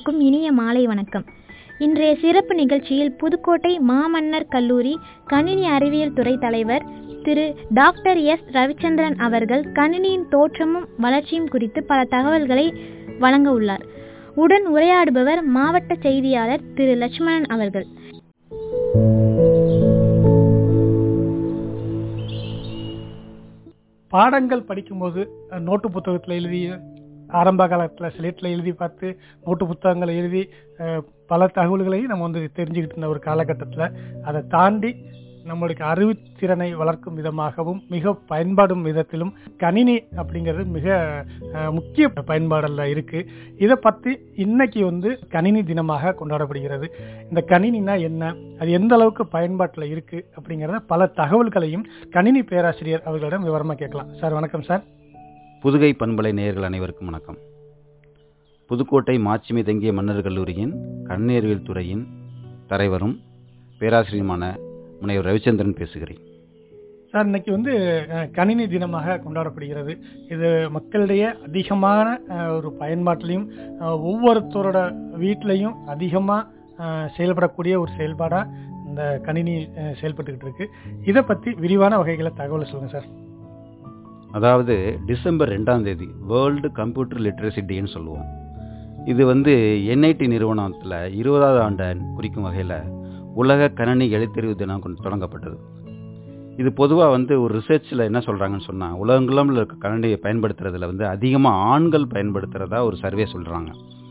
அனைவருக்கும் இனிய மாலை வணக்கம் இன்றைய சிறப்பு நிகழ்ச்சியில் புதுக்கோட்டை மாமன்னர் கல்லூரி கணினி அறிவியல் துறை தலைவர் திரு டாக்டர் எஸ் ரவிச்சந்திரன் அவர்கள் கணினியின் தோற்றமும் வளர்ச்சியும் குறித்து பல தகவல்களை வழங்க உள்ளார் உடன் உரையாடுபவர் மாவட்ட செய்தியாளர் திரு லட்சுமணன் அவர்கள் பாடங்கள் படிக்கும்போது அஹ், நோட்டு புத்தகத்தில் எழுதி ஆரம்ப காலத்தில் ஸ்லேட்டில் எழுதி பார்த்து நோட்டு புத்தகங்களை எழுதி அஹ், பல தகவல்களையும் நம்ம வந்து தெரிஞ்சுக்கிட்டு இருந்த ஒரு காலகட்டத்தில் அதை தாண்டி நம்மளுக்கு அறிவுத்திறனை வளர்க்கும் விதமாகவும் மிக பயன்பாடும் விதத்திலும் கணினி அப்படிங்கிறது மிக அஹ், முக்கிய பயன்பாடில் இருக்கு இதை பற்றி இன்னைக்கு வந்து கணினி தினமாக கொண்டாடப்படுகிறது இந்த கணினினா என்ன அது எந்த அளவுக்கு பயன்பாட்டில் இருக்கு அப்படிங்கிறத பல தகவல்களையும் கணினி பேராசிரியர் அவர்களிடம் விவரமாக கேட்கலாம் சார் வணக்கம் சார் புதுகை பண்பலை நேயர்கள் அனைவருக்கும் வணக்கம் புதுக்கோட்டை மாட்சிமை தங்கிய மன்னர் கல்லூரியின் கண்ணீரியல் துறையின் தலைவரும் பேராசிரியருமான முனைவர் ரவிச்சந்திரன் பேசுகிறேன் சார் இன்னைக்கு வந்து அஹ், கணினி தினமாக கொண்டாடப்படுகிறது இது மக்களிடையே அதிகமான அஹ், ஒரு பயன்பாட்டிலையும் அஹ், ஒவ்வொருத்தரோட வீட்லேயும் அதிகமாக செயல்படக்கூடிய ஒரு செயல்பாடாக இந்த கணினி அஹ், செயல்பட்டுக்கிட்டு இருக்கு இதை பற்றி விரிவான வகைகளை தகவலை சொல்லுங்கள் சார் அதாவது டிசம்பர் ரெண்டாம் தேதி வேர்ல்டு கம்ப்யூட்டர் லிட்ரஸி டேன்னு சொல்லுவோம் இது வந்து என்ஐடி நிறுவனத்தில் இருபதாவது ஆண்டை குறிக்கும் வகையில் உலக கணனி எழுத்தறிவு தினம் கொண்டு தொடங்கப்பட்டது இது பொதுவாக வந்து ஒரு ரிசர்ச்சில் என்ன சொல்கிறாங்கன்னு சொன்னால் உலகங்களும் இருக்க கணனியை பயன்படுத்துறதுல வந்து அதிகமாக ஆண்கள் பயன்படுத்துகிறதா ஒரு சர்வே சொல்கிறாங்க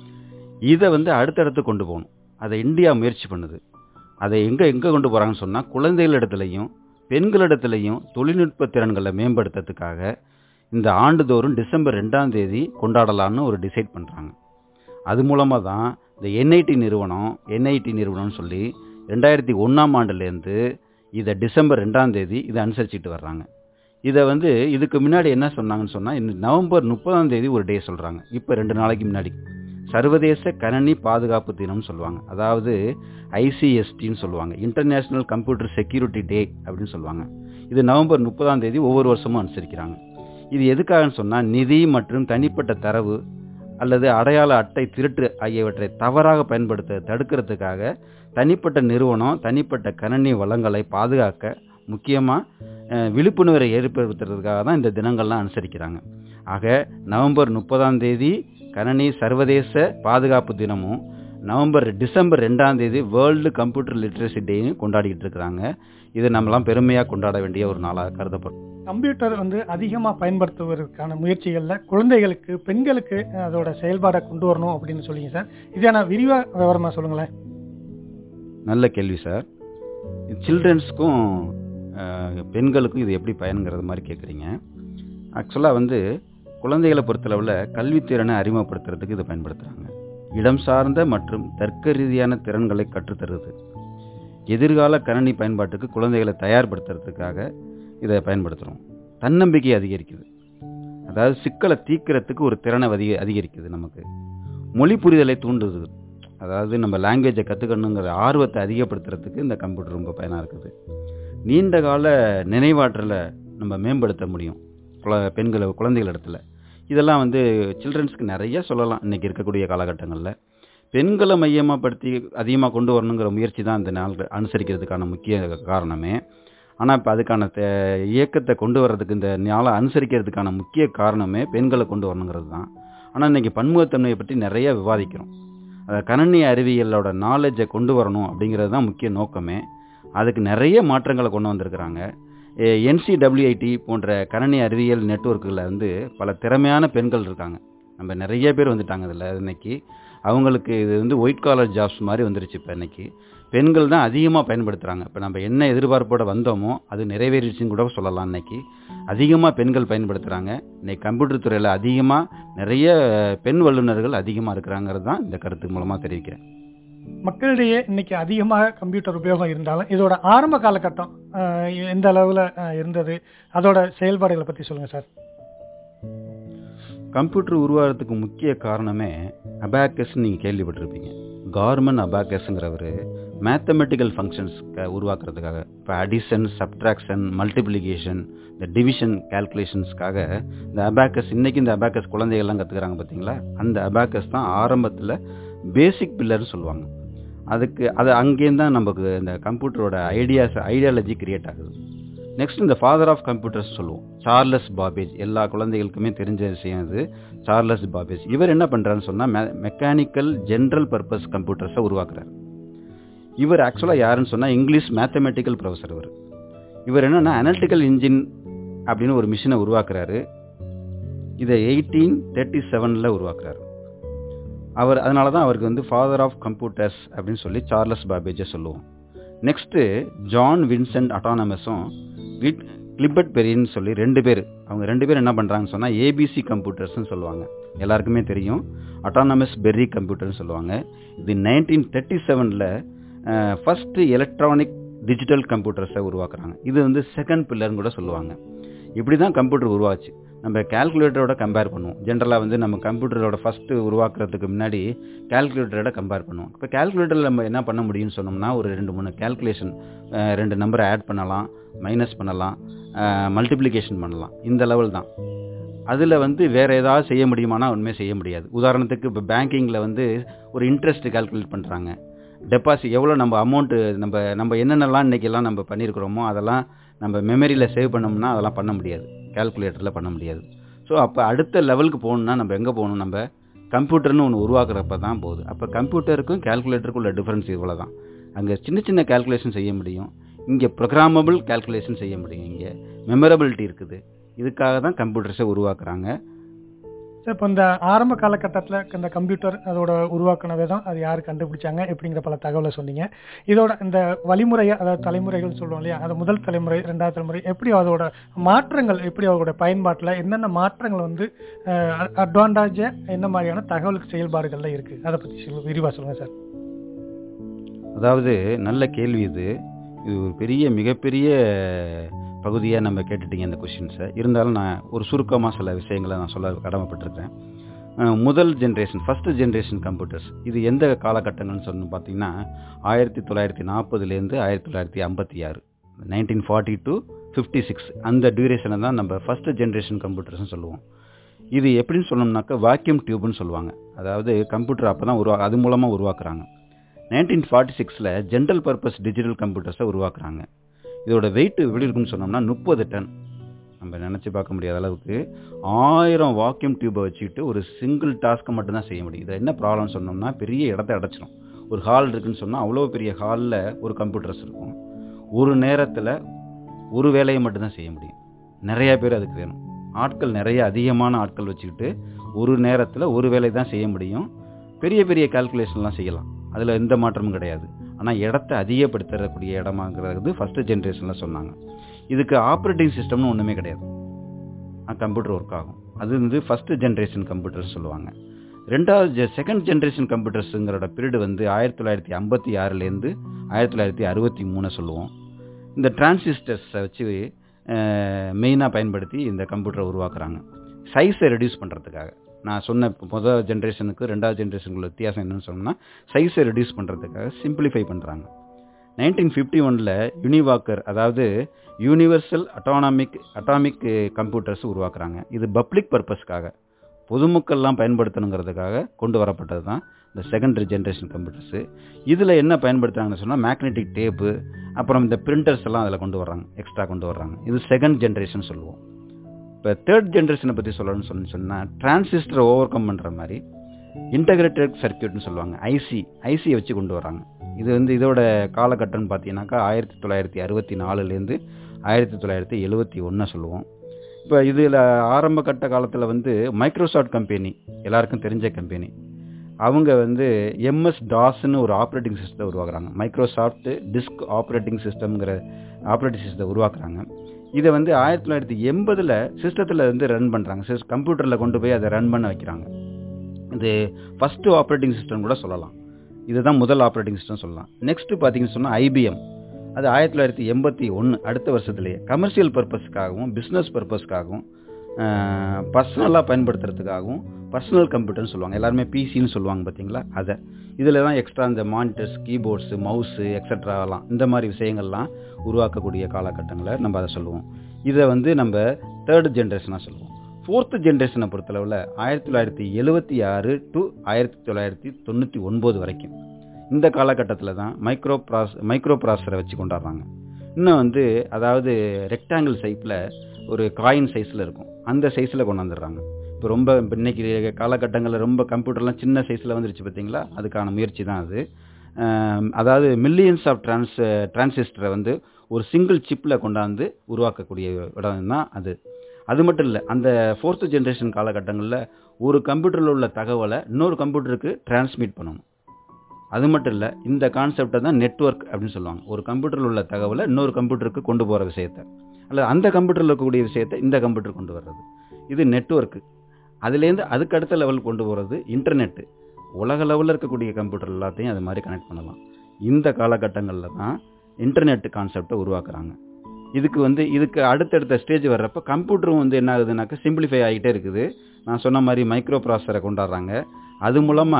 இதை வந்து அடுத்தடுத்து கொண்டு போகணும் அதை இந்தியா முயற்சி பண்ணுது அதை எங்கே எங்கே கொண்டு போகிறாங்கன்னு சொன்னால் குழந்தைகளிடத்துலையும் பெண்களிடத்துலையும் தொழில்நுட்ப திறன்களை மேம்படுத்துறதுக்காக இந்த ஆண்டுதோறும் டிசம்பர் ரெண்டாம் தேதி கொண்டாடலான்னு ஒரு டிசைட் பண்ணுறாங்க அது மூலமாக தான் இந்த என்ஐடி நிறுவனம் என்ஐடி நிறுவனம்னு சொல்லி ரெண்டாயிரத்தி ஒன்றாம் ஆண்டுலேருந்து இதை டிசம்பர் ரெண்டாம் தேதி இதை அனுசரிச்சுட்டு வர்றாங்க இதை வந்து இதுக்கு முன்னாடி என்ன சொன்னாங்கன்னு சொன்னால் இந்த நவம்பர் முப்பதாம் தேதி ஒரு டே சொல்கிறாங்க இப்போ ரெண்டு நாளைக்கு முன்னாடி சர்வதேச கணனி பாதுகாப்பு தினம்னு சொல்லுவாங்க அதாவது ஐசிஎஸ்டின்னு சொல்லுவாங்க இன்டர்நேஷ்னல் கம்ப்யூட்டர் செக்யூரிட்டி டே அப்படின்னு சொல்லுவாங்க இது நவம்பர் முப்பதாம் தேதி ஒவ்வொரு வருஷமும் அனுசரிக்கிறாங்க இது எதுக்காகன்னு சொன்னால் நிதி மற்றும் தனிப்பட்ட தரவு அல்லது அடையாள அட்டை திருட்டு ஆகியவற்றை தவறாக பயன்படுத்த தடுக்கிறதுக்காக தனிப்பட்ட நிறுவனம் தனிப்பட்ட கணனி வளங்களை பாதுகாக்க முக்கியமாக விழிப்புணர்வை ஏற்படுத்துறதுக்காக தான் இந்த தினங்கள்லாம் அனுசரிக்கிறாங்க ஆக நவம்பர் முப்பதாம் தேதி கணனி சர்வதேச பாதுகாப்பு தினமும் நவம்பர் டிசம்பர் ரெண்டாம் தேதி வேர்ல்டு கம்ப்யூட்டர் லிட்ரஸி டேயும் கொண்டாடிட்டு இருக்கிறாங்க இது நம்மலாம் பெருமையாக கொண்டாட வேண்டிய ஒரு நாளாக கருதப்படும் கம்ப்யூட்டர் வந்து அதிகமாக பயன்படுத்துவதற்கான முயற்சிகளில் குழந்தைகளுக்கு பெண்களுக்கு அஹ், அதோட செயல்பாடை கொண்டு வரணும் அப்படின்னு சொல்லிங்க சார் இதை நான் விரிவாக விவரமாக சொல்லுங்களேன் நல்ல கேள்வி சார் சில்ட்ரன்ஸ்க்கும் பெண்களுக்கும் இது எப்படி பயனுங்கிறது மாதிரி கேட்குறீங்க ஆக்சுவலாக வந்து குழந்தைகளை பொறுத்தளவில் கல்வித்திறனை அறிமுகப்படுத்துறதுக்கு இதை பயன்படுத்துகிறாங்க இடம் சார்ந்த மற்றும் தர்க்க ரீதியான திறன்களை கற்றுத்தருது எதிர்கால கணனி பயன்பாட்டுக்கு குழந்தைகளை தயார்படுத்துறதுக்காக இதை பயன்படுத்துகிறோம் தன்னம்பிக்கை அதிகரிக்குது அதாவது சிக்கலை தீர்க்கறதுக்கு ஒரு திறனை அதிக அதிகரிக்குது நமக்கு மொழி புரிதலை தூண்டுது அதாவது நம்ம லாங்குவேஜை கற்றுக்கணுங்கிற ஆர்வத்தை அதிகப்படுத்துறதுக்கு இந்த கம்ப்யூட்டர் ரொம்ப பயனாக இருக்குது நீண்ட கால நினைவாற்றலை நம்ம மேம்படுத்த முடியும் குழ பெண்களை குழந்தைகள் இடத்துல இதெல்லாம் வந்து சில்ட்ரன்ஸ்க்கு நிறைய சொல்லலாம் இன்றைக்கி இருக்கக்கூடிய காலகட்டங்களில் பெண்களை மையமாகப்படுத்தி அதிகமாக கொண்டு வரணுங்கிற முயற்சி தான் இந்த நாள் அனுசரிக்கிறதுக்கான முக்கிய காரணமே ஆனால் இப்போ அதுக்கான தே இயக்கத்தை கொண்டு வர்றதுக்கு இந்த நாளை அனுசரிக்கிறதுக்கான முக்கிய காரணமே பெண்களை கொண்டு வரணுங்கிறது தான் ஆனால் இன்றைக்கி பன்முகத்தன்மையை பற்றி நிறைய விவாதிக்கிறோம் அதை கணனி அறிவியலோட நாலேஜை கொண்டு வரணும் அப்படிங்கிறது தான் முக்கிய நோக்கமே அதுக்கு நிறைய மாற்றங்களை கொண்டு வந்திருக்கிறாங்க என்சிடபிள்யூஐடி போன்ற கணனி அறிவியல் நெட்வொர்க்கில் வந்து பல திறமையான பெண்கள் இருக்காங்க நம்ம நிறைய பேர் வந்துட்டாங்க இதில் இன்னைக்கு அவங்களுக்கு இது வந்து ஒயிட் காலர் ஜாப்ஸ் மாதிரி வந்துருச்சு இப்போ இன்னைக்கு பெண்கள் தான் அதிகமாக பயன்படுத்துகிறாங்க இப்போ நம்ம என்ன எதிர்பார்ப்போட வந்தோமோ அது நிறைவேறிச்சுன்னு கூட சொல்லலாம் இன்னைக்கு அதிகமாக பெண்கள் பயன்படுத்துகிறாங்க இன்னைக்கு கம்ப்யூட்டர் துறையில் அதிகமாக நிறைய பெண் வல்லுநர்கள் அதிகமாக இருக்கிறாங்கிறது தான் இந்த கருத்து மூலமாக தெரிவிக்கிறேன் மக்களிடையே இன்னைக்கு அதிகமாக கம்ப்யூட்டர் உபயோகம் இருந்தாலும் இதோட ஆரம்ப காலகட்டம் அஹ், எந்த அளவில் இருந்தது அதோட செயல்பாடுகளை பற்றி சொல்லுங்கள் சார் கம்ப்யூட்டர் உருவாகிறதுக்கு முக்கிய காரணமே அபாக்கஸ் நீங்கள் கேள்விப்பட்டிருப்பீங்க கார்மன் அபாக்கஸ்ங்கிறவர் மேத்தமெட்டிக்கல் ஃபங்க்ஷன்ஸ் உருவாக்குறதுக்காக இப்போ அடிஷன் சப்ட்ராக்ஷன் மல்டிப்ளிகேஷன் இந்த டிவிஷன் கால்குலேஷன்ஸ்க்காக இந்த அபாக்கஸ் இன்னைக்கு இந்த அபாக்கஸ் குழந்தைகள்லாம் கற்றுக்குறாங்க பார்த்தீங்களா அந்த அபாக்கஸ் தான் ஆரம்பத்தில் பேசிக் பில்லர்னு சொல்லுவாங்க அதுக்கு அது அங்கேருந்து தான் நமக்கு இந்த கம்ப்யூட்டரோட ஐடியாஸ் ஐடியாலஜி கிரியேட் ஆகுது நெக்ஸ்ட் இந்த ஃபாதர் ஆஃப் கம்ப்யூட்டர்ஸ் சொல்லுவோம் சார்லஸ் பாபேஜ் எல்லா குழந்தைகளுக்குமே தெரிஞ்ச விஷயம் இது சார்லஸ் பாபேஜ் இவர் என்ன பண்ணுறாருன்னு சொன்னால் மெக்கானிக்கல் ஜென்ரல் பர்பஸ் கம்ப்யூட்டர்ஸை உருவாக்குறாரு இவர் ஆக்சுவலாக யாருன்னு சொன்னால் இங்கிலீஷ் மேத்தமெட்டிக்கல் ப்ரொஃபஸர் இவர் இவர் என்னென்னா அனலிட்டிக்கல் இன்ஜின் அப்படின்னு ஒரு மிஷினை உருவாக்குறாரு இதை எயிட்டீன் தேர்ட்டி செவனில் உருவாக்குறாரு அவர் அதனால தான் அவருக்கு வந்து ஃபாதர் ஆஃப் கம்ப்யூட்டர்ஸ் அப்படின்னு சொல்லி சார்லஸ் பாபேஜை சொல்லுவோம் நெக்ஸ்ட்டு ஜான் வின்சென்ட் அட்டானமஸும் விட் கிளிபர்ட் பெரின்னு சொல்லி ரெண்டு பேர் அவங்க ரெண்டு பேர் என்ன பண்ணுறாங்கன்னு சொன்னால் ஏபிசி கம்ப்யூட்டர்ஸ்னு சொல்லுவாங்க எல்லாருக்குமே தெரியும் அட்டானமஸ் பெர்ரி கம்ப்யூட்டர்னு சொல்லுவாங்க இது நைன்டீன் தேர்ட்டி செவனில் ஃபஸ்ட்டு எலக்ட்ரானிக் டிஜிட்டல் கம்ப்யூட்டர்ஸை உருவாக்குறாங்க இது வந்து செகண்ட் பில்லர்னு கூட சொல்லுவாங்க இப்படி தான் கம்ப்யூட்டர் உருவாச்சு நம்ம கால்குலேட்டரோட கம்பேர் பண்ணுவோம் ஜென்ரலாக வந்து நம்ம கம்ப்யூட்டரோட ஃபஸ்ட்டு உருவாக்குறதுக்கு முன்னாடி கால்குலேட்டரோட கம்பேர் பண்ணுவோம் இப்போ கால்குலேட்டரில் நம்ம என்ன பண்ண முடியும்னு சொன்னோம்னா ஒரு ரெண்டு மூணு கால்குலேஷன் ரெண்டு நம்பரை ஆட் பண்ணலாம் மைனஸ் பண்ணலாம் மல்டிப்ளிகேஷன் பண்ணலாம் இந்த லெவல் தான் அதில் வந்து வேறு ஏதாவது செய்ய முடியுமானா உண்மையாக செய்ய முடியாது உதாரணத்துக்கு இப்போ பேங்கிங்கில் வந்து ஒரு இன்ட்ரெஸ்ட் கால்குலேட் பண்ணுறாங்க டெபாசிட் எவ்வளோ நம்ம அமௌண்ட்டு நம்ம நம்ம என்னென்னலாம் இன்றைக்கெல்லாம் நம்ம பண்ணியிருக்கிறோமோ அதெல்லாம் நம்ம மெமரியில் சேவ் பண்ணோம்னா அதெல்லாம் பண்ண முடியாது கால்குலேட்டரில் பண்ண முடியாது ஸோ அப்போ அடுத்த லெவலுக்கு போகணுன்னா நம்ம எங்கே போகணும் நம்ம கம்ப்யூட்டர்னு ஒன்று உருவாக்குறப்ப தான் போகுது அப்போ கம்ப்யூட்டருக்கும் கால்குலேட்டருக்கும் உள்ள டிஃப்ரென்ஸ் இவ்வளோ தான் அங்கே சின்ன சின்ன கால்குலேஷன் செய்ய முடியும் இங்கே ப்ரோக்ராமபிள் கால்குலேஷன் செய்ய முடியும் இங்கே மெமரபிலிட்டி இருக்குது இதுக்காக தான் கம்ப்யூட்டர்ஸை உருவாக்குறாங்க சார் இப்போ இந்த ஆரம்ப காலகட்டத்தில் இந்த கம்ப்யூட்டர் அதோட உருவாக்கின விதம் அது யார் கண்டுபிடிச்சாங்க எப்படிங்கிற பல தகவலை சொன்னீங்க இதோட இந்த வழிமுறையை அதாவது தலைமுறைகள் சொல்லுவோம் இல்லையா அது முதல் தலைமுறை ரெண்டாவது தலைமுறை எப்படி அதோட மாற்றங்கள் எப்படி அதோட பயன்பாட்டில் என்னென்ன மாற்றங்கள் வந்து அட்வான்டேஜ் என்ன மாதிரியான தகவல் செயல்பாடுகள்ல இருக்குது அதை பற்றி விரிவாக சொல்லுங்கள் சார் அதாவது நல்ல கேள்வி இது இது ஒரு பெரிய மிகப்பெரிய பகுதியாக நம்ம கேட்டுட்டீங்க இந்த கொஷின்ஸை இருந்தாலும் நான் ஒரு சுருக்கமாக சில விஷயங்களை நான் சொல்ல கடமைப்பட்டிருக்கேன் முதல் ஜென்ரேஷன் ஃபஸ்ட்டு ஜென்ரேஷன் கம்ப்யூட்டர்ஸ் இது எந்த காலகட்டங்கள்னு சொல்லணும் பார்த்தீங்கன்னா ஆயிரத்தி தொள்ளாயிரத்தி நாற்பதுலேருந்து ஆயிரத்தி தொள்ளாயிரத்தி ஐம்பத்தி ஆறு nineteen forty to fifty six அந்த டியூரேஷனை தான் நம்ம ஃபஸ்ட்டு ஜென்ரேஷன் கம்ப்யூட்டர்ஸ்னு சொல்லுவோம் இது எப்படின்னு சொல்லணும்னாக்கா வாக்யூம் டியூப்னு சொல்லுவாங்க அதாவது கம்ப்யூட்டர் அப்போ தான் உருவா அது மூலமாக உருவாக்குறாங்க நைன்டீன் ஃபார்ட்டி சிக்ஸில் ஜென்ரல் பர்பஸ் டிஜிட்டல் கம்ப்யூட்டர்ஸை உருவாக்குறாங்க இதோட வெயிட் எப்படி இருக்குன்னு சொன்னோம்னா முப்பது டன் நம்ம நினச்சி பார்க்க முடியாத அளவுக்கு ஆயிரம் வாக்யூம் டியூப்பை வச்சுக்கிட்டு ஒரு சிங்கிள் டாஸ்க்கை மட்டும்தான் செய்ய முடியும் இதில் என்ன ப்ராப்ளம் சொன்னோம்னா பெரிய இடத்த அடைச்சிடும் ஒரு ஹால் இருக்குன்னு சொன்னால் அவ்வளோ பெரிய ஹாலில் ஒரு கம்ப்யூட்டர்ஸ் இருக்கும் ஒரு நேரத்தில் ஒரு வேலையை மட்டும்தான் செய்ய முடியும் நிறைய பேர் அதுக்கு வேணும் ஆட்கள் நிறைய அதிகமான ஆட்கள் வச்சுக்கிட்டு ஒரு நேரத்தில் ஒரு வேலை தான் செய்ய முடியும் பெரிய பெரிய கால்குலேஷன்லாம் செய்யலாம் அதில் எந்த மாற்றமும் கிடையாது ஆனால் இடத்த அதிகப்படுத்தக்கூடிய இடமாங்கிறது ஃபஸ்ட்டு ஜென்ரேஷனில் சொன்னாங்க இதுக்கு ஆப்ரேட்டிங் சிஸ்டம்னு ஒன்றுமே கிடையாது கம்ப்யூட்டர் ஒர்க் ஆகும் அது வந்து ஃபஸ்ட்டு ஜென்ரேஷன் கம்ப்யூட்டர்ஸ் சொல்லுவாங்க ரெண்டாவது செகண்ட் ஜென்ரேஷன் கம்ப்யூட்டர்ஸுங்கிறோட பீரியடு வந்து ஆயிரத்தி தொள்ளாயிரத்தி ஐம்பத்தி ஆறுலேருந்து ஆயிரத்தி தொள்ளாயிரத்தி அறுபத்தி மூணு சொல்லுவோம் இந்த டிரான்சிஸ்டர்ஸை வச்சு மெயினாக பயன்படுத்தி இந்த கம்ப்யூட்டரை உருவாக்குறாங்க சைஸை ரெடியூஸ் பண்ணுறதுக்காக நான் சொன்ன முதல் ஜென்ரேஷனுக்கு ரெண்டாவது ஜென்ரேஷனுக்குள்ள வித்தியாசம் என்னன்னு சொன்னால் சைஸை ரெடியூஸ் பண்ணுறதுக்காக சிம்பிளிஃபை பண்ணுறாங்க நைன்டீன் ஃபிஃப்டி ஒனில் யூனிவாக்கர் அதாவது யூனிவர்சல் அட்டானமிக் அட்டாமிக் கம்ப்யூட்டர்ஸ் உருவாக்குறாங்க இது பப்ளிக் பர்பஸ்க்காக பொதுமக்கள்லாம் பயன்படுத்தணுங்கிறதுக்காக கொண்டு வரப்பட்டது தான் இந்த செகண்ட் ஜென்ரேஷன் கம்ப்யூட்டர்ஸு இதில் என்ன பயன்படுத்துகிறாங்கன்னு சொன்னால் மேக்னெட்டிக் டேப்பு அப்புறம் இந்த பிரிண்டர்ஸ் எல்லாம் அதில் கொண்டு வர்றாங்க எக்ஸ்ட்ரா கொண்டு வர்றாங்க இது செகண்ட் ஜென்ரேஷன் சொல்லுவோம் இப்போ தேர்ட் ஜென்ரேஷனை பற்றி சொல்லணும்னு சொல்லி சொன்னால் டிரான்சிஸ்டரை ஓவர் கம் பண்ணுற மாதிரி இன்டகிரேட்டட் சர்க்கியூட்னு சொல்லுவாங்க ஐசி ஐசியை வச்சு கொண்டு வராங்க இது வந்து இதோட காலகட்டம்னு பார்த்தீங்கன்னாக்கா ஆயிரத்தி தொள்ளாயிரத்தி அறுபத்தி நாலுலேருந்து ஆயிரத்தி தொள்ளாயிரத்தி எழுபத்தி ஒன்று சொல்லுவோம் இப்போ இதில் ஆரம்ப கட்ட காலத்தில் வந்து மைக்ரோசாஃப்ட் கம்பெனி எல்லாருக்கும் தெரிஞ்ச கம்பெனி அவங்க வந்து எம்எஸ் டாஸ்ன்னு ஒரு ஆப்ரேட்டிங் சிஸ்டத்தை உருவாக்குறாங்க மைக்ரோசாஃப்ட் டிஸ்க் ஆப்ரேட்டிங் சிஸ்டம்ங்கிற ஆப்ரேட்டிங் சிஸ்டத்தை உருவாக்குறாங்க இதை வந்து ஆயிரத்தி தொள்ளாயிரத்தி எண்பதில் சிஸ்டத்தில் வந்து ரன் பண்ணுறாங்க சிஸ் கம்ப்யூட்டரில் கொண்டு போய் அதை ரன் பண்ண வைக்கிறாங்க இது ஃபஸ்ட்டு ஆப்ரேட்டிங் சிஸ்டம் கூட சொல்லலாம் இதுதான் முதல் ஆப்ரேட்டிங் சிஸ்டம் சொல்லலாம் நெக்ஸ்ட்டு பார்த்தீங்கன்னு சொன்னால் ஐபிஎம் அது ஆயிரத்தி தொள்ளாயிரத்தி எண்பத்தி ஒன்று அடுத்த வருஷத்துலேயே கமர்ஷியல் பர்பஸ்க்காகவும் பிஸ்னஸ் பர்பஸ்க்காகவும் பர்சனலாக பயன்படுத்துறதுக்காகவும் பர்சனல் கம்ப்யூட்டர்னு சொல்லுவாங்க எல்லாருமே பிசின்னு சொல்லுவாங்க பார்த்தீங்களா அதை இதில் தான் எக்ஸ்ட்ரா இந்த மானிட்டர்ஸ் கீபோர்ட்ஸு மவுஸு எக்ஸட்ராலாம் இந்த மாதிரி விஷயங்கள்லாம் உருவாக்கக்கூடிய காலகட்டங்களில் நம்ம அதை சொல்லுவோம் இதை வந்து நம்ம தேர்ட் ஜென்ரேஷனாக சொல்லுவோம் ஃபோர்த்து ஜென்ரேஷனை பொறுத்தளவில் ஆயிரத்தி தொள்ளாயிரத்தி எழுபத்தி ஆறு டு ஆயிரத்தி தொள்ளாயிரத்தி தொண்ணூற்றி ஒன்பது வரைக்கும் இந்த காலகட்டத்தில் தான் மைக்ரோ ப்ராஸ் மைக்ரோ ப்ராசரை வச்சு கொண்டாடுறாங்க இன்னும் வந்து அதாவது ரெக்டாங்கிள் ஷேப்பில் ஒரு காயின் சைஸில் இருக்கும் அந்த சைஸில் கொண்டு வந்துடுறாங்க இப்போ ரொம்ப இப்போ இன்னைக்கு காலகட்டங்களில் ரொம்ப கம்ப்யூட்டர்லாம் சின்ன சைஸில் வந்துருச்சு பார்த்தீங்களா அதுக்கான முயற்சி தான் அது ஆம், அதாவது மில்லியன்ஸ் ஆஃப் டிரான்ஸ் டிரான்சிஸ்டரை வந்து ஒரு சிங்கிள் சிப்பில் கொண்டாந்து உருவாக்கக்கூடிய இடம் தான் அது அது மட்டும் இல்லை அந்த ஃபோர்த்து ஜென்ரேஷன் காலகட்டங்களில் ஒரு கம்ப்யூட்டரில் உள்ள தகவலை இன்னொரு கம்ப்யூட்டருக்கு டிரான்ஸ்மிட் பண்ணணும் அது மட்டும் இல்லை இந்த கான்செப்டை தான் நெட்வொர்க் அப்படின்னு சொல்லுவாங்க ஒரு கம்ப்யூட்டரில் உள்ள தகவலை இன்னொரு கம்ப்யூட்டருக்கு கொண்டு போகிற விஷயத்தை அல்லது அந்த கம்ப்யூட்டரில் இருக்கக்கூடிய விஷயத்தை இந்த கம்ப்யூட்டர் கொண்டு வர்றது இது நெட்வொர்க்கு அதுலேருந்து அதுக்கு அடுத்த லெவல் கொண்டு போகிறது இன்டர்நெட்டு உலக லெவலில் இருக்கக்கூடிய கம்ப்யூட்டர் எல்லாத்தையும் அது மாதிரி கனெக்ட் பண்ணலாம் இந்த காலகட்டங்களில் தான் இன்டர்நெட் கான்செப்டை உருவாக்குறாங்க இதுக்கு வந்து இதுக்கு அடுத்தடுத்த ஸ்டேஜ் வர்றப்ப கம்ப்யூட்டரும் வந்து என்ன ஆகுதுனாக்கா சிம்பிளிஃபை ஆகிட்டே இருக்குது நான் சொன்ன மாதிரி மைக்ரோ ப்ராசரை கொண்டாடுறாங்க அது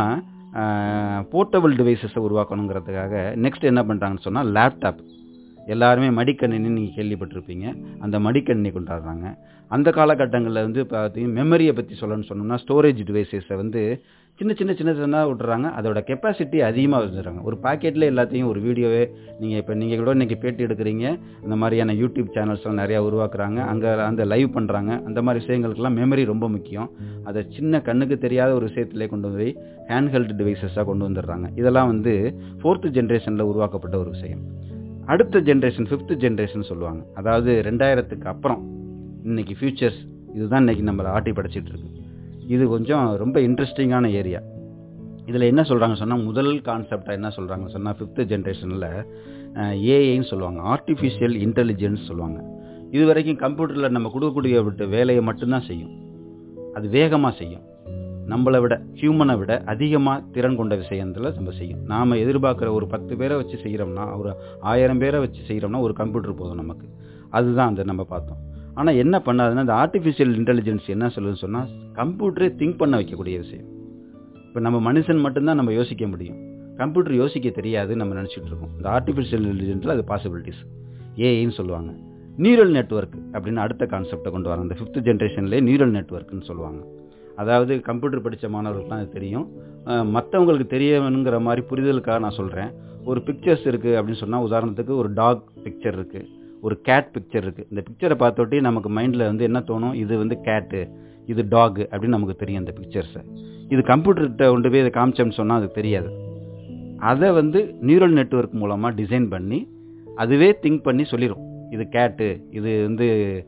மூலமாக போர்ட்டபிள் டிவைசஸை உருவாக்கணுங்கிறதுக்காக நெக்ஸ்ட் என்ன பண்ணுறாங்கன்னு சொன்னால் லேப்டாப் எல்லாருமே மடிக்கணினி நீங்கள் கேள்விப்பட்டிருப்பீங்க அந்த மடிக்கணினி கொண்டாடுறாங்க அந்த காலகட்டங்களில் வந்து பார்த்தீங்கன்னா மெமரியை பற்றி சொல்லணும்னு சொன்னோம்னா ஸ்டோரேஜ் டிவைசஸை வந்து சின்ன சின்ன சின்ன சின்னதாக விட்டுறாங்க அதோட கெப்பாசிட்டி அதிகமாக வச்சுருக்காங்க ஒரு பாக்கெட்டில் எல்லாத்தையும் ஒரு வீடியோவே நீங்கள் இப்போ நீங்கள் கூட இன்றைக்கி பேட்டி எடுக்கிறீங்க இந்த மாதிரியான யூடியூப் சேனல்ஸ்லாம் நிறையா உருவாக்குறாங்க அங்கே அந்த லைவ் பண்ணுறாங்க அந்த மாதிரி விஷயங்களுக்கெல்லாம் மெமரி ரொம்ப முக்கியம் அதை சின்ன கண்ணுக்கு தெரியாத ஒரு விஷயத்திலே கொண்டு போய் ஹேண்ட்ஹெல்டு டிவைசஸாக கொண்டு வந்துடுறாங்க இதெல்லாம் வந்து ஃபோர்த்து ஜென்ரேஷனில் உருவாக்கப்பட்ட ஒரு விஷயம் அடுத்த ஜென்ரேஷன் ஃபிஃப்த் ஜென்ரேஷன் சொல்லுவாங்க அதாவது ரெண்டாயிரத்துக்கு அப்புறம் இன்னைக்கு ஃபியூச்சர்ஸ் இதுதான் இன்னைக்கு நம்மளை ஆட்டி படைச்சிட்டு இருக்கு இது கொஞ்சம் ரொம்ப இன்ட்ரெஸ்டிங்கான ஏரியா இதில் என்ன சொல்கிறாங்க சொன்னால் முதல் கான்செப்டாக என்ன சொல்கிறாங்க சொன்னால் ஃபிஃப்த்து ஜென்ரேஷனில் ஏஐன்னு சொல்லுவாங்க ஆர்டிஃபிஷியல் இன்டெலிஜென்ஸ் சொல்லுவாங்க இது வரைக்கும் கம்ப்யூட்டரில் நம்ம கொடுக்கக்கூடிய விட்டு வேலையை மட்டும்தான் செய்யும் அது வேகமாக செய்யும் நம்மளை விட ஹியூமனை விட அதிகமாக திறன் கொண்ட விஷயத்தில் நம்ம செய்யும் நாம் எதிர்பார்க்குற ஒரு பத்து பேரை வச்சு செய்கிறோம்னா ஒரு ஆயிரம் பேரை வச்சு செய்கிறோம்னா ஒரு கம்ப்யூட்டர் போதும் நமக்கு அதுதான் அந்த நம்ம பார்த்தோம் ஆனால் என்ன பண்ணாதுன்னா இந்த ஆர்டிஃபிஷியல் இன்டெலிஜென்ஸ் என்ன சொல்லுதுன்னு சொன்னால் கம்ப்யூட்டரே திங்க் பண்ண வைக்கக்கூடிய விஷயம் இப்போ நம்ம மனுஷன் மட்டும்தான் நம்ம யோசிக்க முடியும் கம்ப்யூட்டர் யோசிக்க தெரியாது நம்ம நினச்சிட்டு இருக்கோம் இந்த ஆர்டிஃபிஷியல் இன்டெலிஜென்ஸில் அது பாசிபிலிட்டிஸ் ஏஐன்னு சொல்லுவாங்க நியூரல் நெட்வொர்க் அப்படின்னு அடுத்த கான்செப்டை கொண்டு வராங்க இந்த ஃபிஃப்த் ஜென்ரேஷன்லேயே நியூரல் நெட்வொர்க்னு சொல்லுவாங்க அதாவது கம்ப்யூட்டர் படித்த மாணவர்களுக்குலாம் அது தெரியும் மற்றவங்களுக்கு தெரியணுங்கிற மாதிரி புரிதலுக்காக நான் சொல்கிறேன் ஒரு பிக்சர்ஸ் இருக்குது அப்படின்னு சொன்னால் உதாரணத்துக்கு ஒரு டாக் பிக்சர் இருக்குது ஒரு கேட் பிக்சர் இருக்குது இந்த பிக்சரை பார்த்தோட்டி நமக்கு மைண்டில் வந்து என்ன தோணும் இது வந்து கேட்டு இது டாக் அப்படின்னு நமக்கு தெரியும் இந்த பிக்சர்ஸை இது கம்ப்யூட்டர்கிட்ட கொண்டு போய் இதை காமிச்சோம்னு சொன்னால் அது தெரியாது அதை வந்து நியூரல் நெட்வொர்க் மூலமாக டிசைன் பண்ணி அதுவே திங்க் பண்ணி சொல்லிடும் இது கேட்டு இது வந்து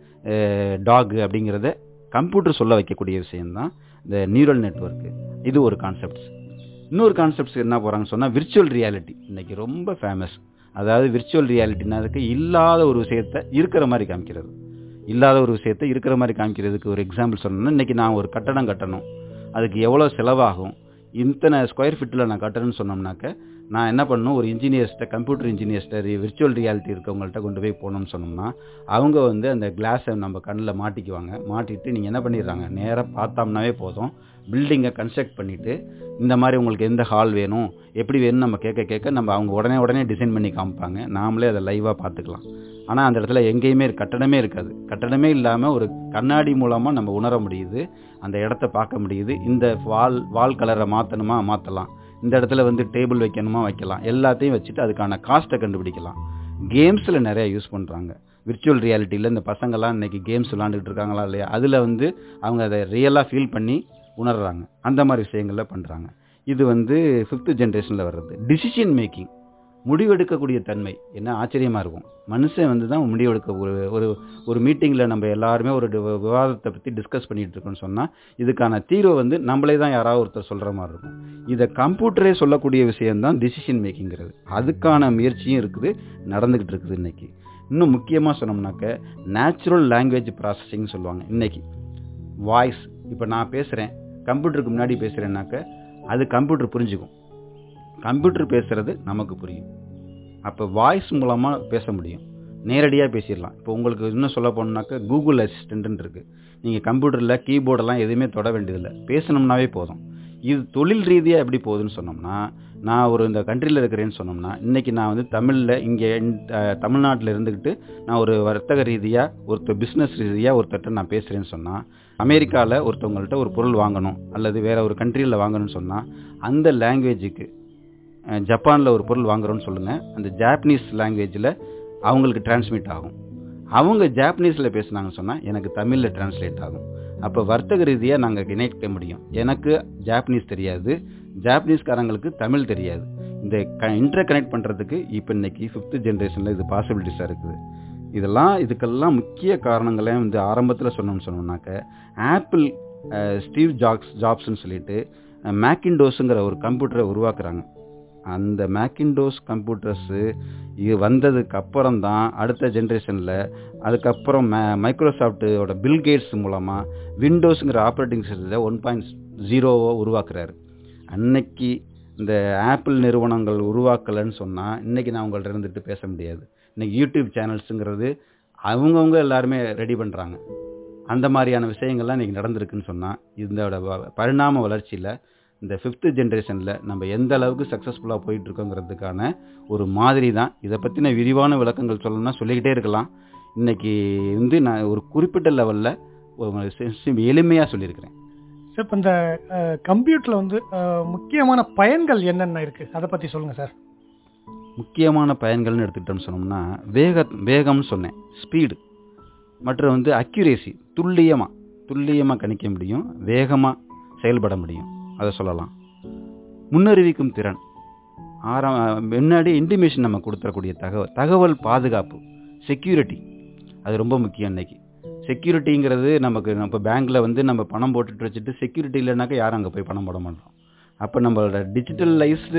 டாக் அப்படிங்கிறத கம்ப்யூட்டர் சொல்ல வைக்கக்கூடிய விஷயம்தான் இந்த நியூரல் நெட்வொர்க்கு இது ஒரு கான்செப்ட்ஸ் இன்னொரு கான்செப்ட்ஸ் என்ன போகிறாங்கன்னு சொன்னால் விர்ச்சுவல் ரியாலிட்டி இன்னைக்கு ரொம்ப ஃபேமஸ் அதாவது விர்ச்சுவல் ரியாலிட்டினாதுக்கு இல்லாத ஒரு விஷயத்தை இருக்கிற மாதிரி காமிக்கிறது இல்லாத ஒரு விஷயத்தை இருக்கிற மாதிரி காமிக்கிறதுக்கு ஒரு எக்ஸாம்பிள் சொல்லணும்னா இன்றைக்கி நான் ஒரு கட்டடம் கட்டணும் அதுக்கு எவ்வளோ செலவாகும் இத்தனை ஸ்கொயர் ஃபீட்டில் நான் கட்டணும்னு சொன்னோம்னாக்க நான் என்ன பண்ணணும் ஒரு இன்ஜினியர்ஸ்ட்டை கம்ப்யூட்டர் இன்ஜினியர்ஸ்ட்டை விர்ச்சுவல் ரியாலிட்டி இருக்கவங்கள்ட்ட கொண்டு போய் போகணும்னு சொன்னோம்னா அவங்க வந்து அந்த கிளாஸை நம்ம கண்ணில் மாட்டிக்குவாங்க மாட்டிட்டு நீங்கள் என்ன பண்ணிடுறாங்க நேராக பார்த்தோம்னாவே போதும் பில்டிங்கை கன்ஸ்ட்ரக்ட் பண்ணிவிட்டு இந்த மாதிரி உங்களுக்கு எந்த ஹால் வேணும் எப்படி வேணும்னு நம்ம கேட்க கேட்க நம்ம அவங்க உடனே உடனே டிசைன் பண்ணி காமிப்பாங்க நாமளே அதை லைவாக பார்த்துக்கலாம் ஆனால் அந்த இடத்துல எங்கேயுமே கட்டடமே இருக்காது கட்டடமே இல்லாமல் ஒரு கண்ணாடி மூலமாக நம்ம உணர முடியுது அந்த இடத்த பார்க்க முடியுது இந்த வால் வால் கலரை மாற்றணுமா மாற்றலாம் இந்த இடத்துல வந்து டேபிள் வைக்கணுமா வைக்கலாம் எல்லாத்தையும் வச்சுட்டு அதுக்கான காஸ்ட்டை கண்டுபிடிக்கலாம் கேம்ஸில் நிறைய யூஸ் பண்ணுறாங்க விர்ச்சுவல் ரியாலிட்டியில் இந்த பசங்கள்லாம் இன்றைக்கி கேம்ஸ் விளாண்டுட்டு இருக்காங்களா இல்லையா அதில் வந்து அவங்க அதை ரியலாக ஃபீல் பண்ணி உணர்றாங்க அந்த மாதிரி விஷயங்களில் பண்ணுறாங்க இது வந்து ஃபிஃப்த்து ஜென்ரேஷனில் வர்றது டிசிஷன் மேக்கிங் முடிவெடுக்கக்கூடிய தன்மை என்ன ஆச்சரியமாக இருக்கும் மனுஷன் வந்து தான் முடிவெடுக்க ஒரு ஒரு ஒரு மீட்டிங்கில் நம்ம எல்லாருமே ஒரு விவாதத்தை பற்றி டிஸ்கஸ் பண்ணிகிட்டு இருக்கோம்னு சொன்னால் இதுக்கான தீர்வை வந்து நம்மளே தான் யாராவது ஒருத்தர் சொல்கிற மாதிரி இருக்கும் இதை கம்ப்யூட்டரே சொல்லக்கூடிய விஷயம்தான் டிசிஷன் மேக்கிங்கிறது அதுக்கான முயற்சியும் இருக்குது நடந்துக்கிட்டு இருக்குது இன்றைக்கி இன்னும் முக்கியமாக சொன்னோம்னாக்க நேச்சுரல் லாங்குவேஜ் ப்ராசஸிங் சொல்லுவாங்க இன்றைக்கி வாய்ஸ் இப்போ நான் பேசுகிறேன் கம்ப்யூட்டருக்கு முன்னாடி பேசுகிறேன்னாக்க அது கம்ப்யூட்டர் புரிஞ்சுக்கும் கம்ப்யூட்டர் பேசுகிறது நமக்கு புரியும் அப்போ வாய்ஸ் மூலமாக பேச முடியும் நேரடியாக பேசிடலாம் இப்போ உங்களுக்கு இன்னும் சொல்ல போனோம்னாக்க கூகுள் அசிஸ்டண்ட்டுன்னு இருக்குது நீங்கள் கம்ப்யூட்டரில் கீபோர்டெல்லாம் எதுவுமே தொட வேண்டியதில்லை பேசணும்னாவே போதும் இது தொழில் ரீதியாக எப்படி போகுதுன்னு சொன்னோம்னா நான் ஒரு இந்த கண்ட்ரியில் இருக்கிறேன்னு சொன்னோம்னா இன்றைக்கி நான் வந்து தமிழில் இங்கே தமிழ்நாட்டில் இருந்துக்கிட்டு நான் ஒரு வர்த்தக ரீதியாக ஒருத்தர் பிஸ்னஸ் ரீதியாக ஒருத்தர்கிட்ட நான் பேசுகிறேன்னு சொன்னால் அமெரிக்காவில் ஒருத்தவங்கள்ட்ட ஒரு பொருள் வாங்கணும் அல்லது வேற ஒரு கண்ட்ரியில் வாங்கணும்னு சொன்னால் அந்த லாங்குவேஜுக்கு ஜப்பானில் ஒரு பொருள் வாங்குறோன்னு சொல்லுங்கள் அந்த ஜாப்பனீஸ் லாங்குவேஜில் அவங்களுக்கு டிரான்ஸ்மிட் ஆகும் அவங்க ஜாப்பனீஸில் பேசுனாங்கன்னு சொன்னால் எனக்கு தமிழில் டிரான்ஸ்லேட் ஆகும் அப்போ வர்த்தக ரீதியாக நாங்கள் இணைக்க முடியும் எனக்கு ஜாப்பனீஸ் தெரியாது ஜாப்பனீஸ்காரங்களுக்கு தமிழ் தெரியாது இந்த க இன்டர் கனெக்ட் பண்ணுறதுக்கு இப்போ இன்னைக்கு ஃபிஃப்த்து ஜென்ரேஷனில் இது பாசிபிலிட்டிஸாக இருக்குது இதெல்லாம் இதுக்கெல்லாம் முக்கிய காரணங்களே வந்து ஆரம்பத்தில் சொன்னோம்னு சொன்னோம்னாக்க ஆப்பிள் ஸ்டீவ் ஜாப்ஸ் ஜாப்ஸ்னு சொல்லிட்டு மேக்கின்டோஸுங்கிற ஒரு கம்ப்யூட்டரை உருவாக்குறாங்க அந்த மேக்கின்டோஸ் கம்ப்யூட்டர்ஸு இது வந்ததுக்கு அப்புறம் தான் அடுத்த ஜென்ரேஷனில் அதுக்கப்புறம் மே மைக்ரோசாஃப்ட்டோட பில்கேட்ஸ் மூலமாக விண்டோஸுங்கிற ஆப்ரேட்டிங் சிஸ்டத்தை ஒன் பாயிண்ட் ஜீரோவை உருவாக்குறாரு அன்னைக்கு இந்த ஆப்பிள் நிறுவனங்கள் உருவாக்கலைன்னு சொன்னால் இன்றைக்கி நான் உங்கள்ட்ட இருந்துட்டு பேச முடியாது இன்றைக்கி யூடியூப் சேனல்ஸுங்கிறது அவங்கவுங்க எல்லாருமே ரெடி பண்ணுறாங்க அந்த மாதிரியான விஷயங்கள்லாம் இன்றைக்கி நடந்திருக்குன்னு சொன்னால் இதோட வ- பரிணாம வளர்ச்சியில் இந்த ஃபிஃப்த்து ஜென்ரேஷனில் நம்ம எந்த அளவுக்கு சக்ஸஸ்ஃபுல்லாக போயிட்டுருக்கோங்கிறதுக்கான ஒரு மாதிரி தான் இதை பற்றின விரிவான விளக்கங்கள் சொல்லணும்னா சொல்லிக்கிட்டே இருக்கலாம் இன்றைக்கி வந்து நான் ஒரு குறிப்பிட்ட லெவலில் எளிமையாக சொல்லியிருக்கிறேன் சார் இப்போ இந்த கம்ப்யூட்டரில் வந்து அஹ், முக்கியமான பயன்கள் என்னென்ன இருக்குது அதை பற்றி சொல்லுங்கள் சார் முக்கியமான பயன்கள்னு எடுத்துக்கிட்டோம்னு சொன்னோம்னா வேக வேகம்னு சொன்னேன் ஸ்பீடு மற்றும் வந்து அக்யூரேசி துல்லியமாக துல்லியமாக கணிக்க முடியும் வேகமாக செயல்பட முடியும் அதை சொல்லலாம் முன்னறிவிக்கும் திறன் ஆரா முன்னாடி இன்டிமேஷன் நம்ம கொடுத்துறக்கூடிய தகவல் தகவல் பாதுகாப்பு செக்யூரிட்டி அது ரொம்ப முக்கியம் இன்னைக்கு செக்யூரிட்டிங்கிறது நமக்கு நம்ம பேங்க்கில் வந்து நம்ம பணம் போட்டுட்டு வச்சுட்டு செக்யூரிட்டி இல்லைனாக்கா யாரும் அங்கே போய் பணம் போட மாட்டோம் அப்போ நம்மளோட டிஜிட்டலைஸ்டு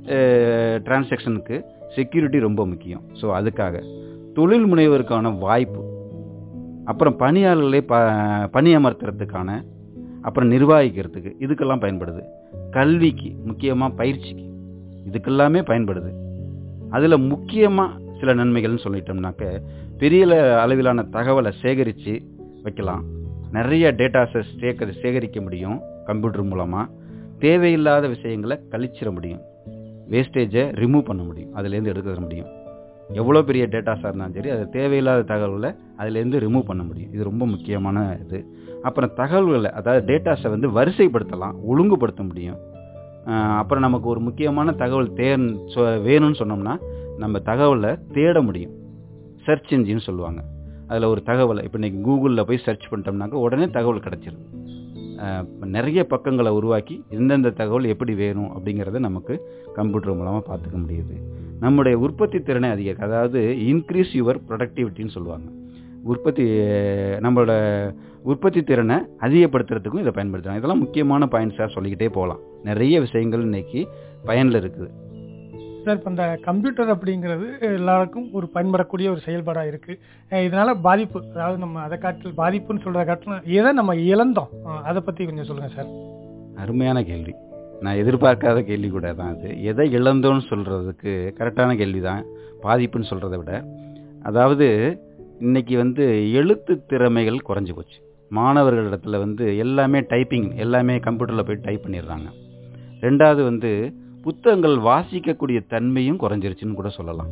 டிரான்சாக்ஷனுக்கு செக்யூரிட்டி ரொம்ப முக்கியம் ஸோ அதுக்காக தொழில் முனைவருக்கான வாய்ப்பு அப்புறம் பணியாளர்களை ப பணியமர்த்துறதுக்கான அப்புறம் நிர்வகிக்கிறதுக்கு இதுக்கெல்லாம் பயன்படுது கல்விக்கு முக்கியமாக பயிற்சிக்கு இதுக்கெல்லாமே பயன்படுது அதில் முக்கியமாக சில நன்மைகள்னு சொல்லிட்டோம்னாக்க பெரிய அளவிலான தகவலை சேகரித்து வைக்கலாம் நிறைய டேட்டாஸை சேகரி சேகரிக்க முடியும் கம்ப்யூட்டர் மூலமாக தேவையில்லாத விஷயங்களை கழிச்சிட முடியும் வேஸ்டேஜை ரிமூவ் பண்ண முடியும் அதுலேருந்து எடுக்க முடியும் எவ்வளோ பெரிய டேட்டாஸாக இருந்தாலும் சரி அது தேவையில்லாத தகவல்களை அதுலேருந்து ரிமூவ் பண்ண முடியும் இது ரொம்ப முக்கியமான இது அப்புறம் தகவல்களை அதாவது டேட்டாஸை வந்து வரிசைப்படுத்தலாம் ஒழுங்குபடுத்த முடியும் ஆஹ் அப்புறம் நமக்கு ஒரு முக்கியமான தகவல் தேன் சொ- வேணும்னு சொன்னோம்னா நம்ம தகவலை தேட முடியும் சர்ச் இன்ஜின் சொல்லுவாங்க அதில் ஒரு தகவலை இப்போ இன்னைக்கு கூகுளில் போய் சர்ச் பண்ணிட்டோம்னாக்க உடனே தகவல் கிடச்சிருது ஆஹ் நிறைய பக்கங்களை உருவாக்கி எந்தெந்த தகவல் எப்படி வேணும் அப்படிங்கிறத நமக்கு கம்ப்யூட்டர் மூலமாக பார்த்துக்க முடியுது நம்முடைய உற்பத்தி திறனை அதிகரிக்க அதாவது இன்க்ரீஸ் யுவர் ப்ரொடக்டிவிட்டின்னு சொல்லுவாங்க உற்பத்தி அஹ் நம்மளோட உற்பத்தி திறனை அதிகப்படுத்துறதுக்கும் இதை பயன்படுத்துறாங்க இதெல்லாம் முக்கியமான பாயிண்ட்ஸாக சொல்லிக்கிட்டே போகலாம் நிறைய விஷயங்கள் இன்னைக்கு பயனில் இருக்குது சார் இப்போ இந்த கம்ப்யூட்டர் அப்படிங்கிறது எல்லாருக்கும் ஒரு பயன்படக்கூடிய ஒரு செயல்பாடாக இருக்குது இதனால் பாதிப்பு அதாவது நம்ம அதை காட்டில் பாதிப்புன்னு சொல்கிற காட்டிலும் எதை நம்ம இழந்தோம் அஹ் அதை பற்றி கொஞ்சம் சொல்லுங்கள் சார் அருமையான கேள்வி நான் எதிர்பார்க்காத கேள்வி கூட தான் அது எதை இழந்தோன்னு சொல்கிறதுக்கு கரெக்டான கேள்வி தான் பாதிப்புன்னு சொல்கிறத விட அதாவது இன்னைக்கு வந்து எழுத்து திறமைகள் குறைஞ்சி போச்சு மாணவர்களிடத்துல வந்து எல்லாமே டைப்பிங் எல்லாமே கம்ப்யூட்டரில் போய் டைப் பண்ணிடுறாங்க ரெண்டாவது வந்து புத்தகங்கள் வாசிக்கக்கூடிய தன்மையும் குறைஞ்சிருச்சுன்னு கூட சொல்லலாம்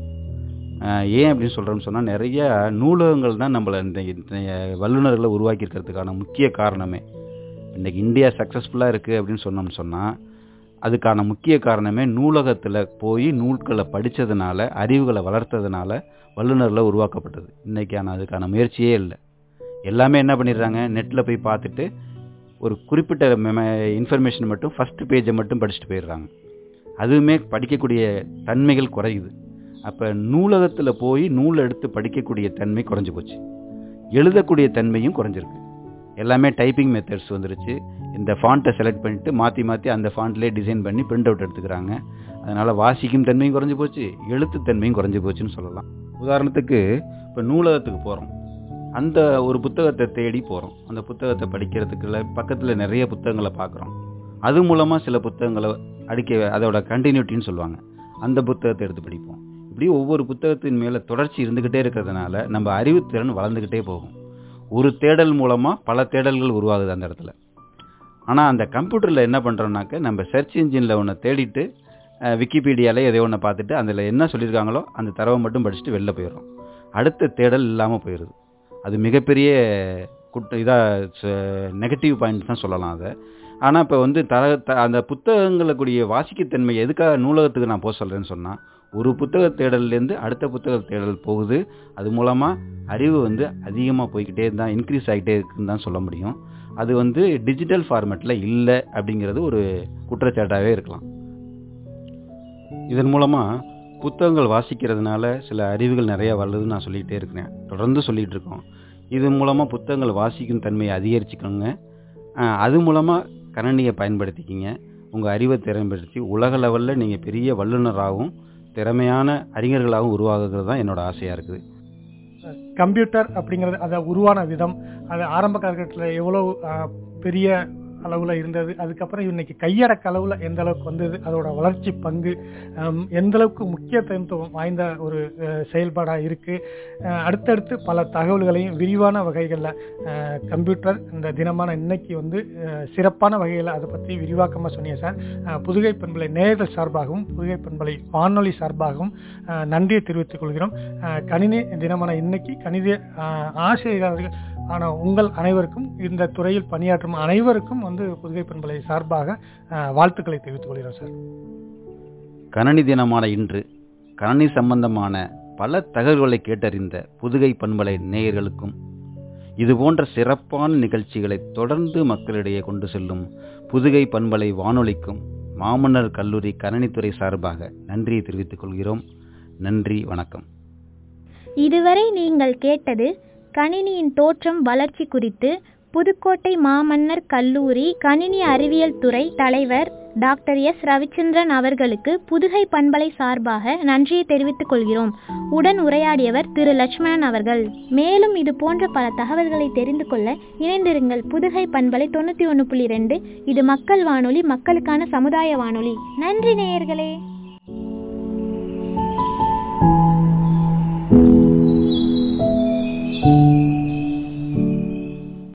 ஆஹ் ஏன் அப்படின்னு சொல்கிறோம்னு சொன்னால் நிறைய நூலகங்கள் தான் நம்மளை இந்த இந்த வல்லுநர்களை உருவாக்கியிருக்கிறதுக்கான முக்கிய காரணமே இன்னைக்கு இந்தியா சக்ஸஸ்ஃபுல்லாக இருக்குது அப்படின்னு சொன்னோம்னு சொன்னால் அதுக்கான முக்கிய காரணமே நூலகத்தில் போய் நூல்களை படித்ததுனால அறிவுகளை வளர்த்ததுனால வல்லுநர்களை உருவாக்கப்பட்டது இன்னைக்கான அதுக்கான முயற்சியே இல்லை எல்லாமே என்ன பண்ணிடுறாங்க நெட்டில் போய் பார்த்துட்டு ஒரு குறிப்பிட்ட இன்ஃபர்மேஷன் மட்டும் ஃபர்ஸ்ட் பேஜை மட்டும் படிச்சுட்டு போயிடுறாங்க அதுவுமே படிக்கக்கூடிய தன்மைகள் குறையுது அப்போ நூலகத்தில் போய் நூல் எடுத்து படிக்கக்கூடிய தன்மை குறைஞ்சு போச்சு எழுதக்கூடிய தன்மையும் குறைஞ்சிருக்கு எல்லாமே டைப்பிங் மெத்தட்ஸ் வந்துருச்சு இந்த ஃபாண்ட்டை செலக்ட் பண்ணிட்டு மாற்றி மாற்றி அந்த ஃபாண்ட்லேயே டிசைன் பண்ணி பிரிண்ட் அவுட் எடுத்துக்கிறாங்க அதனால் வாசிக்கும் தன்மையும் குறைஞ்சு போச்சு எழுத்து தன்மையும் குறைஞ்சு போச்சுன்னு சொல்லலாம் உதாரணத்துக்கு இப்போ நூலகத்துக்கு போகிறோம் அந்த ஒரு புத்தகத்தை தேடி போகிறோம் அந்த புத்தகத்தை படிக்கிறதுக்குள்ள பக்கத்தில் நிறைய புத்தகங்களை பார்க்குறோம் அது மூலமாக சில புத்தகங்களை அடிக்க அதோட கண்டினியூட்டின்னு சொல்லுவாங்க அந்த புத்தகத்தை எடுத்து படிப்போம் இப்படி ஒவ்வொரு புத்தகத்தின் மேலே தொடர்ச்சி இருந்துக்கிட்டே இருக்கிறதுனால நம்ம அறிவுத்திறன் வளர்ந்துக்கிட்டே போகும் ஒரு தேடல் மூலமாக பல தேடல்கள் உருவாகுது அந்த இடத்துல ஆனால் அந்த கம்ப்யூட்டரில் என்ன பண்ணுறோம்னாக்க நம்ம சர்ச் இன்ஜினில் ஒன்று தேடிட்டு விக்கிபீடியாவில் எதை ஒன்று பார்த்துட்டு அதில் என்ன சொல்லியிருக்காங்களோ அந்த தரவை மட்டும் படிச்சுட்டு வெளில போயிடுறோம் அடுத்த தேடல் இல்லாமல் போயிடுது அது மிகப்பெரிய குட்ட இதாக நெகட்டிவ் பாயிண்ட் தான் சொல்லலாம் அதை ஆனால் இப்போ வந்து த த- அந்த புத்தகங்களுக்குரிய வாசிக்கத்தன்மை எதுக்காக நூலகத்துக்கு நான் போக சொல்கிறேன்னு சொன்னால் ஒரு புத்தக தேடல்லேருந்து அடுத்த புத்தக தேடல் போகுது அது மூலமாக அறிவு வந்து அதிகமாக போய்க்கிட்டே தான் இன்க்ரீஸ் ஆகிட்டே இருக்குன்னு தான் சொல்ல முடியும் அது வந்து டிஜிட்டல் ஃபார்மேட்டில் இல்லை அப்படிங்கிறது ஒரு குற்றச்சாட்டாகவே இருக்கலாம் இதன் மூலமாக புத்தகங்கள் வாசிக்கிறதுனால சில அறிவுகள் நிறைய வளருதுன்னு நான் சொல்லிகிட்டே இருக்கிறேன் தொடர்ந்து சொல்லிகிட்டு இருக்கோம் இது மூலமாக புத்தகங்கள் வாசிக்கும் தன்மையை அதிகரிச்சுக்கோங்க அஹ் அது மூலமாக கணனியை பயன்படுத்திக்கிங்க உங்கள் அறிவை திறன்படுத்தி உலக லெவலில் நீங்கள் பெரிய வல்லுநராகவும் திறமையான அறிஞர்களாகவும் உருவாகுறது தான் என்னோட ஆசையாக இருக்குது கம்ப்யூட்டர் அப்படிங்கிறது அதை உருவான விதம் அது ஆரம்ப காலகட்டத்தில் எவ்வளோ ஆஹ், பெரிய அளவில் இருந்தது அதுக்கப்புறம் இன்னைக்கு கையடக்க அளவில் எந்த அளவுக்கு வந்தது அதோட வளர்ச்சி பங்கு ஹம், எந்த அளவுக்கு முக்கியத்துவம் வாய்ந்த ஒரு செயல்பாடாக இருக்குது அடுத்தடுத்து பல தகவல்களையும் விரிவான வகைகளில் கம்ப்யூட்டர் இந்த தினமான இன்னைக்கு வந்து அஹ், சிறப்பான வகையில் அதை பற்றி விரிவாக்கமாக சொன்னீங்க சார் அஹ், புதுகை பண்பலை நேயர்கள் சார்பாகவும் புதுகை பண்பலை வானொலி சார்பாகவும் அஹ், நன்றியை தெரிவித்துக் கொள்கிறோம் அஹ், கணினி தினமான இன்னைக்கு கணித அஹ், ஆசிரியர்கள் ஆன உங்கள் அனைவருக்கும் இந்த துறையில் பணியாற்றும் அனைவருக்கும் வந்து புதுகை பண்பலை சார்பாக அஹ், வாழ்த்துக்களை தெரிவித்துக் கொள்கிறோம் சார் கணனி தினமான இன்று கணனி சம்பந்தமான பல தகவல்களை கேட்டறிந்த புதுகை பண்பலை நேயர்களுக்கும் இதுபோன்ற சிறப்பான நிகழ்ச்சிகளை தொடர்ந்து மக்களிடையே கொண்டு செல்லும் புதுகை பண்பலை வானொலிக்கும் மாமன்னர் கல்லூரி கணனித்துறை சார்பாக நன்றியை தெரிவித்துக் கொள்கிறோம் நன்றி வணக்கம் இதுவரை நீங்கள் கேட்டது கணினியின் தோற்றம் வளர்ச்சி குறித்து புதுக்கோட்டை மாமன்னர் கல்லூரி கணினி அறிவியல் துறை தலைவர் டாக்டர் எஸ் ரவிச்சந்திரன் அவர்களுக்கு புதுகை பண்பலை சார்பாக நன்றியை தெரிவித்துக் கொள்கிறோம் உடன் உரையாடியவர் திரு லட்சுமணன் அவர்கள் மேலும் இது போன்ற பல தகவல்களை தெரிந்து கொள்ள இணைந்திருங்கள் புதுகை பண்பலை தொண்ணூற்றி ஒன்று புள்ளி ரெண்டு இது மக்கள் வானொலி மக்களுக்கான சமுதாய வானொலி நன்றி நேயர்களே